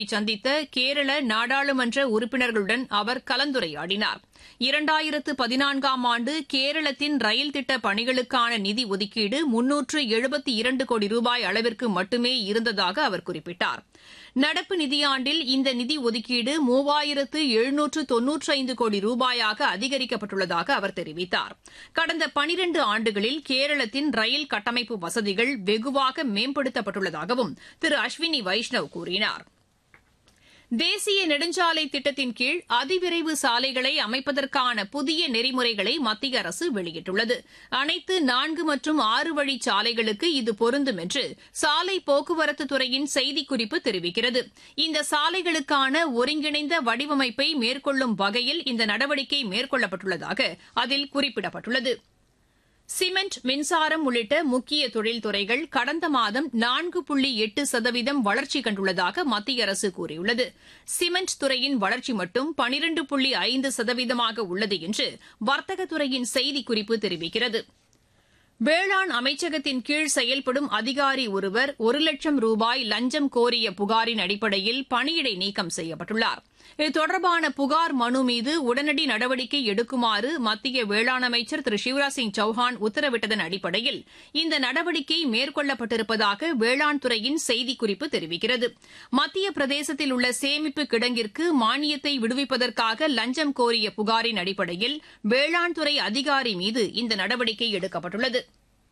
சந்தித்த கேரள நாடாளுமன்ற உறுப்பினர்களுடன் அவர் கலந்துரையாடினார் இரண்டாயிரத்து பதினான்காம் ஆண்டு கேரளத்தின் ரயில் திட்ட பணிகளுக்கான நிதி ஒதுக்கீடு முன்னூற்று எழுபத்தி இரண்டு கோடி ரூபாய் அளவிற்கு மட்டுமே இருந்ததாக அவர் குறிப்பிட்டார் நடப்பு நிதியாண்டில் இந்த நிதி ஒதுக்கீடு மூவாயிரத்து எழுநூற்று தொன்னூற்றைந்து கோடி ரூபாயாக அதிகரிக்கப்பட்டுள்ளதாக அவர் தெரிவித்தார் கடந்த பனிரண்டு ஆண்டுகளில் கேரளத்தின் ரயில் கட்டமைப்பு வசதிகள் வெகுவாக மேம்படுத்தப்பட்டுள்ளதாகவும் திரு அஸ்வினி வைஷ்ணவ் கூறினார் தேசிய நெடுஞ்சாலை திட்டத்தின் கீழ் அதிவிரைவு சாலைகளை அமைப்பதற்கான புதிய நெறிமுறைகளை மத்திய அரசு வெளியிட்டுள்ளது அனைத்து நான்கு மற்றும் ஆறு வழி சாலைகளுக்கு இது பொருந்தும் என்று சாலை போக்குவரத்து துறையின் செய்திக்குறிப்பு தெரிவிக்கிறது இந்த சாலைகளுக்கான ஒருங்கிணைந்த வடிவமைப்பை மேற்கொள்ளும் வகையில் இந்த நடவடிக்கை மேற்கொள்ளப்பட்டுள்ளதாக அதில் குறிப்பிடப்பட்டுள்ளது சிமெண்ட் மின்சாரம் உள்ளிட்ட முக்கிய தொழில்துறைகள் கடந்த மாதம் நான்கு புள்ளி எட்டு சதவீதம் வளர்ச்சி கண்டுள்ளதாக மத்திய அரசு கூறியுள்ளது சிமெண்ட் துறையின் வளர்ச்சி மட்டும் பனிரண்டு புள்ளி ஐந்து சதவீதமாக உள்ளது என்று வர்த்தகத்துறையின் செய்திக்குறிப்பு தெரிவிக்கிறது வேளாண் அமைச்சகத்தின் கீழ் செயல்படும் அதிகாரி ஒருவர் ஒரு லட்சம் ரூபாய் லஞ்சம் கோரிய புகாரின் அடிப்படையில் பணியிடை நீக்கம் செய்யப்பட்டுள்ளார் இது தொடர்பான புகார் மனு மீது உடனடி நடவடிக்கை எடுக்குமாறு மத்திய வேளாண் அமைச்சர் திரு சிவராஜ் சிங் சௌஹான் உத்தரவிட்டதன் அடிப்படையில் இந்த நடவடிக்கை மேற்கொள்ளப்பட்டிருப்பதாக வேளாண் துறையின் செய்திக்குறிப்பு தெரிவிக்கிறது மத்திய பிரதேசத்தில் உள்ள சேமிப்பு கிடங்கிற்கு மானியத்தை விடுவிப்பதற்காக லஞ்சம் கோரிய புகாரின் அடிப்படையில் வேளாண் துறை அதிகாரி மீது இந்த நடவடிக்கை எடுக்கப்பட்டுள்ளது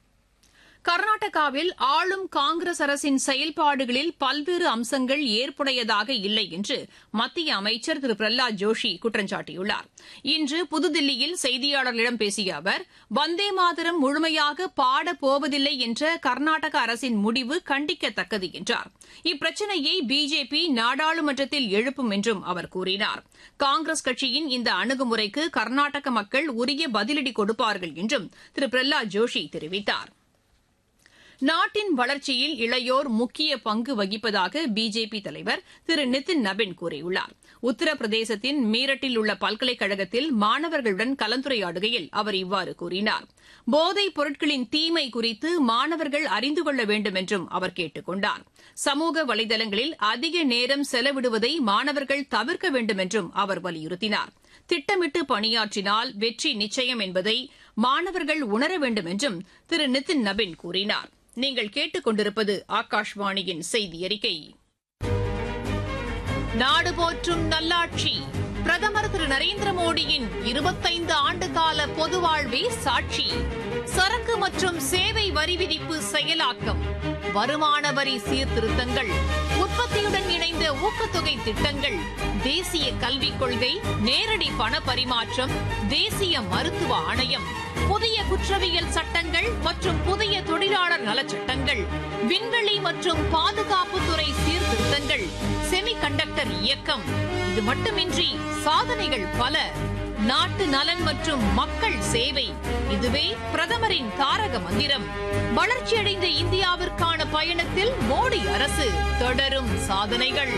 கர்நாடகாவில் ஆளும் காங்கிரஸ் அரசின் செயல்பாடுகளில் பல்வேறு அம்சங்கள் ஏற்புடையதாக இல்லை என்று மத்திய அமைச்சர் திரு பிரஹ்லாத் ஜோஷி குற்றம் சாட்டியுள்ளார் இன்று புதுதில்லியில் செய்தியாளர்களிடம் பேசிய அவர் வந்தே மாதரம் முழுமையாக பாடப்போவதில்லை என்ற கர்நாடக அரசின் முடிவு கண்டிக்கத்தக்கது என்றார் இப்பிரச்சினையை பிஜேபி நாடாளுமன்றத்தில் எழுப்பும் என்றும் அவர் கூறினார் காங்கிரஸ் கட்சியின் இந்த அணுகுமுறைக்கு கர்நாடக மக்கள் உரிய பதிலடி கொடுப்பார்கள் என்றும் திரு பிரஹ்லாத் ஜோஷி தெரிவித்தார் நாட்டின் வளர்ச்சியில் இளையோர் முக்கிய பங்கு வகிப்பதாக பிஜேபி தலைவர் திரு நிதின் நபின் கூறியுள்ளார் உத்தரப்பிரதேசத்தின் மீரட்டில் உள்ள பல்கலைக்கழகத்தில் மாணவர்களுடன் கலந்துரையாடுகையில் அவர் இவ்வாறு கூறினார் போதைப் பொருட்களின் தீமை குறித்து மாணவர்கள் அறிந்து கொள்ள வேண்டும் என்றும் அவர் கேட்டுக் கொண்டார் சமூக வலைதளங்களில் அதிக நேரம் செலவிடுவதை மாணவர்கள் தவிர்க்க வேண்டும் என்றும் அவர் வலியுறுத்தினார் திட்டமிட்டு பணியாற்றினால் வெற்றி நிச்சயம் என்பதை மாணவர்கள் உணர வேண்டும் என்றும் திரு நிதின் நபின் கூறினார் நீங்கள் கேட்டுக் கொண்டிருப்பது ஆகாஷ்வாணியின் செய்தி அறிக்கை நாடு போற்றும் நல்லாட்சி பிரதமர் திரு நரேந்திர மோடியின் இருபத்தைந்து ஆண்டு கால பொது வாழ்வே சாட்சி சரக்கு மற்றும் சேவை வரி விதிப்பு செயலாக்கம் வருமான வரி சீர்திருத்தங்கள் உற்பத்தியுடன் இணைந்த ஊக்கத்தொகை திட்டங்கள் தேசிய கல்விக் கொள்கை நேரடி பண பரிமாற்றம் தேசிய மருத்துவ ஆணையம் புதிய குற்றவியல் சட்டங்கள் மற்றும் புதிய தொழிலாளர் நலச்சட்டங்கள் விண்வெளி மற்றும் பாதுகாப்புத்துறை சீர்திருத்தங்கள் செமி கண்டக்டர் இயக்கம் இது மட்டுமின்றி சாதனைகள் பல நாட்டு நலன் மற்றும் மக்கள் சேவை இதுவே பிரதமரின் தாரக மந்திரம் வளர்ச்சியடைந்த இந்தியாவிற்கான பயணத்தில் மோடி அரசு தொடரும் சாதனைகள்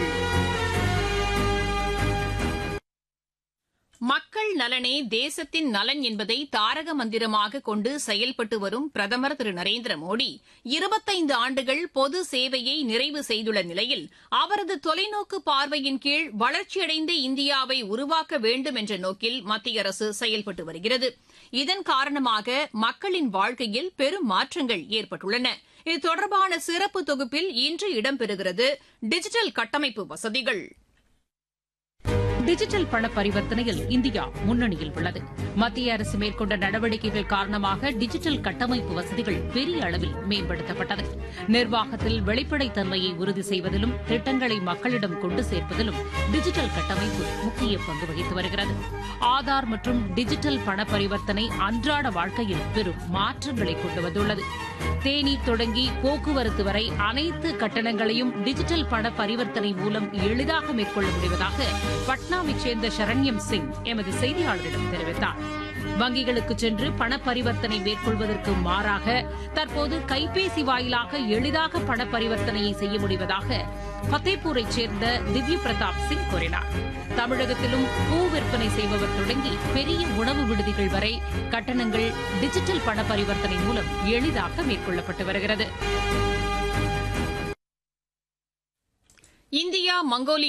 மக்கள் நலனே தேசத்தின் நலன் என்பதை தாரக மந்திரமாக கொண்டு செயல்பட்டு வரும் பிரதமர் திரு நரேந்திர மோடி இருபத்தைந்து ஆண்டுகள் பொது சேவையை நிறைவு செய்துள்ள நிலையில் அவரது தொலைநோக்கு பார்வையின் கீழ் வளர்ச்சியடைந்த இந்தியாவை உருவாக்க வேண்டும் என்ற நோக்கில் மத்திய அரசு செயல்பட்டு வருகிறது இதன் காரணமாக மக்களின் வாழ்க்கையில் பெரும் மாற்றங்கள் ஏற்பட்டுள்ளன இது தொடர்பான சிறப்பு தொகுப்பில் இன்று இடம்பெறுகிறது டிஜிட்டல் கட்டமைப்பு வசதிகள் டிஜிட்டல் பண பரிவர்த்தனையில் இந்தியா முன்னணியில் உள்ளது மத்திய அரசு மேற்கொண்ட நடவடிக்கைகள் காரணமாக டிஜிட்டல் கட்டமைப்பு வசதிகள் பெரிய அளவில் மேம்படுத்தப்பட்டது நிர்வாகத்தில் வெளிப்படைத்தன்மையை உறுதி செய்வதிலும் திட்டங்களை மக்களிடம் கொண்டு சேர்ப்பதிலும் டிஜிட்டல் கட்டமைப்பு முக்கிய பங்கு வகித்து வருகிறது ஆதார் மற்றும் டிஜிட்டல் பண பரிவர்த்தனை அன்றாட வாழ்க்கையில் பெரும் மாற்றங்களை கொண்டு வந்துள்ளது தேநீர் தொடங்கி போக்குவரத்து வரை அனைத்து கட்டணங்களையும் டிஜிட்டல் பண பரிவர்த்தனை மூலம் எளிதாக மேற்கொள்ள முடிவதாக பட்னாவைச் சேர்ந்த சரண்யம் சிங் எமது செய்தியாளரிடம் தெரிவித்தார் வங்கிகளுக்கு சென்று பண பரிவர்த்தனை மேற்கொள்வதற்கு மாறாக தற்போது கைபேசி வாயிலாக எளிதாக பண பரிவர்த்தனையை செய்ய முடிவதாக ஃபத்தேபூரைச் சேர்ந்த திவ்ய பிரதாப் சிங் கூறினார் தமிழகத்திலும் பூ விற்பனை செய்பவர் தொடங்கி பெரிய உணவு விடுதிகள் வரை கட்டணங்கள் டிஜிட்டல் பண பரிவர்த்தனை மூலம் எளிதாக மேற்கொள்ளப்பட்டு வருகிறது இந்தியா மங்கோலியா